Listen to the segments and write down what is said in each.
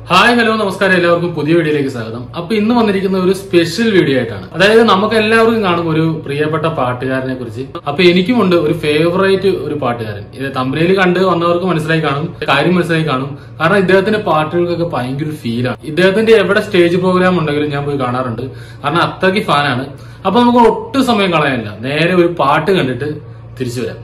hi hello നമസ്കാരം എല്ലാവർക്കും പുതിയ വീഡിയോയിലേക്ക് സ്വാഗതം അപ്പൊ ഇന്ന് വന്നിരിക്കുന്ന ഒരു സ്പെഷ്യൽ വീഡിയോ ആയിട്ടാണ് അതായത് നമുക്ക് എല്ലാവർക്കും കാണും ഒരു പ്രിയപ്പെട്ട പാട്ടുകാരനെ കുറിച്ച് അപ്പൊ എനിക്കുമുണ്ട് ഒരു ഫേവറേറ്റ് ഒരു പാട്ടുകാരൻ ഇത് തമ്പനയിൽ കണ്ട് വന്നവർക്ക് മനസ്സിലായി കാണും കാര്യം മനസ്സിലായി കാണും കാരണം ഇദ്ദേഹത്തിന്റെ പാട്ടുകൾക്കൊക്കെ ഭയങ്കര ഒരു ഫീലാണ് ഇദ്ദേഹത്തിന്റെ എവിടെ സ്റ്റേജ് പ്രോഗ്രാം ഉണ്ടെങ്കിലും ഞാൻ പോയി കാണാറുണ്ട് കാരണം അത്രയ്ക്ക് ഫാനാണ് അപ്പൊ നമുക്ക് ഒട്ടും സമയം കളയാനില്ല നേരെ ഒരു പാട്ട് കണ്ടിട്ട് തിരിച്ചു വരാം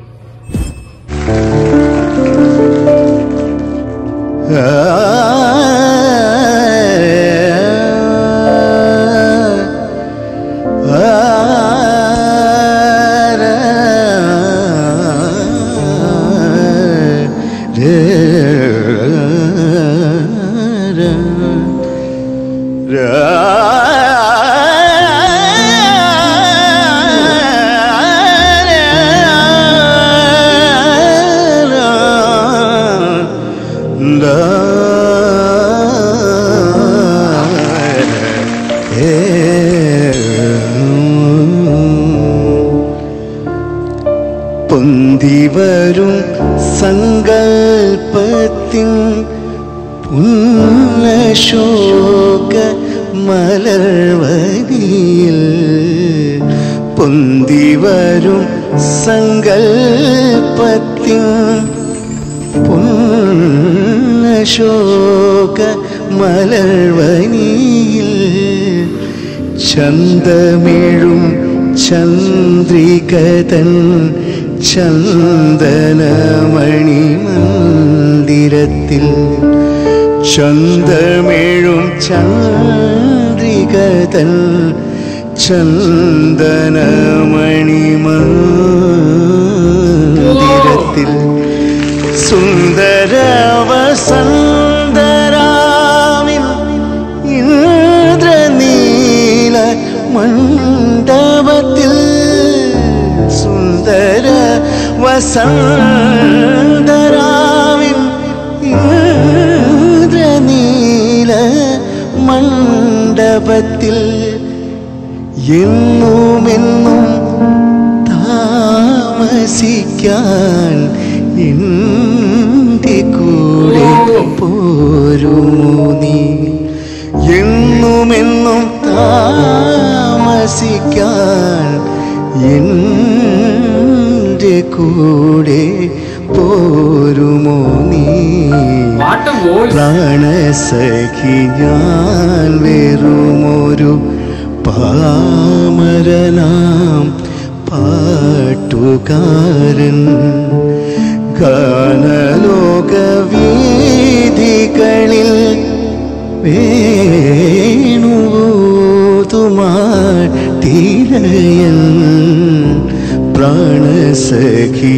പൊന്തിവരും സങ്കൽപ്പത്തിൻ പുന്നശോക മലർവതിയിൽ പൊന്തിവരും സങ്കൽപ്പത്തിൻ പുന്നശോക മലർവനിയിൽ ചന്തമിഴും ചന്ദ്രികതൻ ചന്ദനമണി മന്ദിരത്തിൽ ചന്തമിഴും ചന്ദ്രികതൻ ചന്ദനമണി മന്ദിരത്തിൽ സുന്ദര വസന്തരാവിൽ ഇന്ദ്രനീല മണ്ഡപത്തിൽ സുന്ദര വസന്തരാവിൽ ഇന്ദ്രനീല മണ്ഡപത്തിൽ എന്നുമെന്നും താമസിക്കാൻ എൻ്റെ കൂടെ പോരുമോ നീ എന്നുമെന്നും താമസിക്കാൻ എൻ്റെ കൂടെ പോരുമോ നീ പാട്ട് വോയിസ് പ്രാണസഖി ഞാൻ വെറുമൊരു പാമരനാം പാട്ടുകാരൻ ഗാനലോകവീതികളിൽ വേണുതുമാട്ടിരയൻ പ്രാണസഖി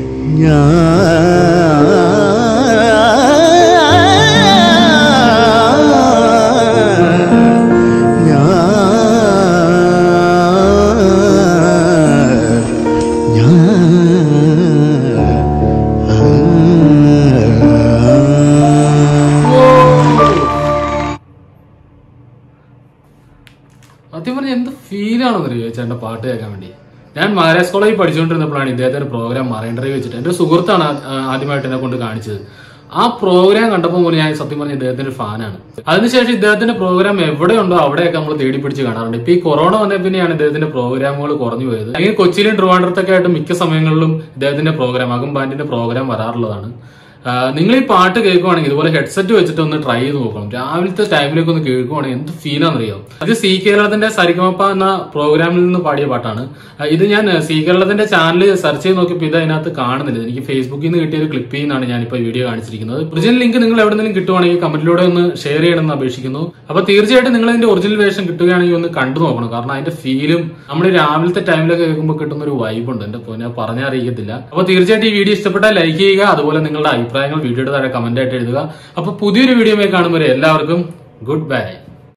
സത്യം പറഞ്ഞ എന്ത് ഫീലാണെന്ന് അറിയോ ചേട്ടൻ്റെ പാട്ട് കേൾക്കാൻ വേണ്ടി ഞാൻ മഹാരാജ് കോളേജിൽ പഠിച്ചുകൊണ്ടിരുന്നപ്പോഴാണ് ഇദ്ദേഹത്തിന്റെ പ്രോഗ്രാം മറൈൻഡറി വെച്ചിട്ട് എന്റെ സുഹൃത്താണ് ആ- ആദ്യമായിട്ട് എന്നെ കൊണ്ട് കാണിച്ചത് ആ പ്രോഗ്രാം കണ്ടപ്പോൾ മുതൽ ഞാൻ സത്യം പറഞ്ഞ ഇദ്ദേഹത്തിന്റെ ഫാനാണ് അതിനുശേഷം ഇദ്ദേഹത്തിന്റെ പ്രോഗ്രാം എവിടെയുണ്ടോ അവിടെയൊക്കെ നമ്മൾ തേടി പിടിച്ച് കാണാറുണ്ട് ഇപ്പൊ ഈ കൊറോണ വന്ന പിന്നെയാണ് ഇദ്ദേഹത്തിന്റെ പ്രോഗ്രാമുകൾ കുറഞ്ഞു പോയത് അല്ലെങ്കിൽ കൊച്ചിയിലും ട്രിവാൻഡ്രത്തൊക്കെ ആയിട്ട് മിക്ക സമയങ്ങളിലും ഇദ്ദേഹത്തിന്റെ പ്രോഗ്രാം അകം ബാൻഡിന്റെ പ്രോഗ്രാം വരാറുള്ളതാണ് ആ, നിങ്ങൾ ഈ പാട്ട് കേൾക്കുവാണെങ്കിൽ ഇതുപോലെ ഹെഡ്സെറ്റ് വെച്ചിട്ട് ഒന്ന് ട്രൈ ചെയ്ത് നോക്കണം രാവിലത്തെ ടൈമിലേക്ക് ഒന്ന് കേൾക്കുവാണെങ്കിൽ എന്ത് ഫീലാണെന്നറിയോ ഇത് സി കേരളത്തിന്റെ സരിഗമപ്പ എന്ന പ്രോഗ്രാമിൽ നിന്ന് പാടിയ പാട്ടാണ് ആ, ഇത് ഞാൻ സി കേരളത്തിന്റെ ചാനൽ സെർച്ച് ചെയ്ത് നോക്കിയപ്പോൾ ഇത് അതിനകത്ത് കാണുന്നില്ല എനിക്ക് ഫേസ്ബുക്കിൽ നിന്ന് കിട്ടിയ ഒരു ക്ലിപ്പിൽ നിന്നാണ് ഞാനിപ്പോൾ വീഡിയോ കാണിച്ചിരിക്കുന്നത് ഒറിജിനൽ ലിങ്ക് നിങ്ങൾ എവിടെന്നെങ്കിലും കിട്ടുവാണെങ്കിൽ കമന്റിലൂടെ ഒന്ന് ഷെയർ ചെയ്യണമെന്ന് അപേക്ഷിക്കുന്നു അപ്പൊ തീർച്ചയായിട്ടും നിങ്ങൾ ഇതിന്റെ ഒറിജിനൽ വേഷം കിട്ടുകയാണെങ്കിൽ ഒന്ന് കണ്ടു നോക്കണം കാരണം അതിന്റെ ഫീലും നമ്മൾ രാവിലത്തെ ടൈമിലൊക്കെ കേൾക്കുമ്പോൾ കിട്ടുന്ന ഒരു വൈബ് ഉണ്ട് എന്റെ പൊന്നെ പറഞ്ഞറിയിക്കത്തില്ല അപ്പൊ തീർച്ചയായിട്ടും ഈ വീഡിയോ ഇഷ്ടപ്പെട്ടാൽ ലൈക്ക് ചെയ്യുക അതുപോലെ നിങ്ങളുടെ അഭിപ്രായങ്ങൾ വീഡിയോയുടെ താഴെ കമന്റ് ആയിട്ട് എഴുതുക അപ്പൊ പുതിയൊരു വീഡിയോ കാണുമ്പോൾ എല്ലാവർക്കും ഗുഡ് ബൈ